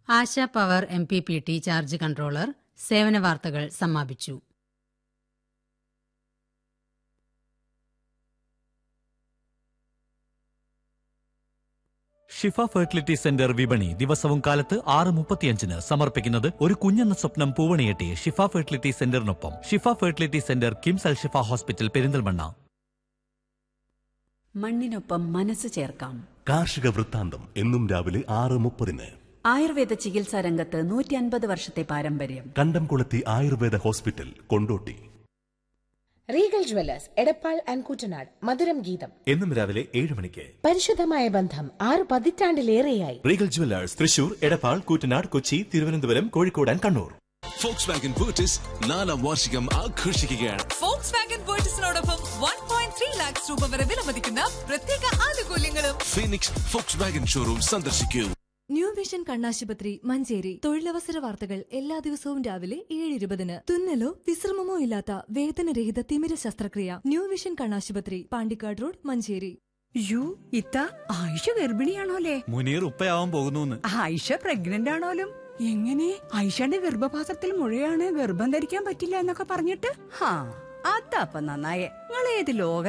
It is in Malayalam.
ആശ power M P P T charge controller സേവന വാർത്തകൾ സമാപിച്ചു ഷിഫ ഫെർട്ടിലിറ്റി സെന്റർ വിപണി ദിവസവും കാലത്ത് ആറ് മുപ്പത്തിയഞ്ചിന് സമർപ്പിക്കുന്നത് ഒരു കുഞ്ഞെന്ന സ്വപ്നം പൂവണിയെട്ടി ഷിഫ ഫെർട്ടിലിറ്റി സെന്ററിനൊപ്പം Shifa fertility centre KIMS Al Shifa hospital Perinthalmanna മണ്ണിനൊപ്പം മനസ്സ് ചേർക്കാം കാർഷിക വൃത്താന്തം എന്നും രാവിലെ ആറ് മുപ്പതിന് ആയുർവേദ ചികിത്സാ രംഗത്ത് നൂറ്റി അൻപത് വർഷത്തെ പാരമ്പര്യം Kandamkulathy Ayurveda hospital Kondotty Regal jewellers Edappal and Kuttanad മധുരം ഗീതം എന്നും രാവിലെ ഏഴ് മണിക്ക് പരിശുദ്ധമായ ബന്ധം ആറ് പതിറ്റാണ്ടിലേറെയായി Regal jewellers Thrissur Edappal Koottanad Kochi Thiruvananthapuram Kozhikode and Kannur Volkswagen ബൂട്ടിസ് നാലാം വാർഷികം ആഘോഷിക്കുകയാണ് ഫോക്സ് വാഗൻ പേർട്ടിസിനോടൊപ്പം വൺ പോയിന്റ് ത്രീ ലാക്സ് രൂപ വരെ വിലമതിക്കുന്ന പ്രത്യേക ആനുകൂല്യങ്ങളും ഫീനിക്സ് ഫോക്സ് വാഗൻ ഷോറൂം സന്ദർശിക്കൂ ന്യൂ വിഷൻ കണ്ണാശുപത്രി മഞ്ചേരി തൊഴിലവസര വാർത്തകൾ എല്ലാ ദിവസവും രാവിലെ ഏഴ് ഇരുപതിന് തുന്നലോ വിശ്രമമോ ഇല്ലാത്ത വേദനരഹിത തിമിര ശസ്ത്രക്രിയ ന്യൂ വിഷൻ കണ്ണാശുപത്രി പാണ്ടിക്കാട് റോഡ് മഞ്ചേരി യു ഇത്ത ആയിഷ ഗർഭിണിയാണോലേ മുനീർ ഉപ്പയാവാൻ പോകുന്നു ആയിഷ പ്രഗ്നന്റ് ആണോലും എങ്ങനെ ആയിഷയുടെ ഗർഭപാത്രത്തിൽ മുഴയാണ് ഗർഭം ധരിക്കാൻ പറ്റില്ല എന്നൊക്കെ പറഞ്ഞിട്ട് ഹാ അതപ്പ നന്നായേ നിങ്ങൾ ഏത് ലോക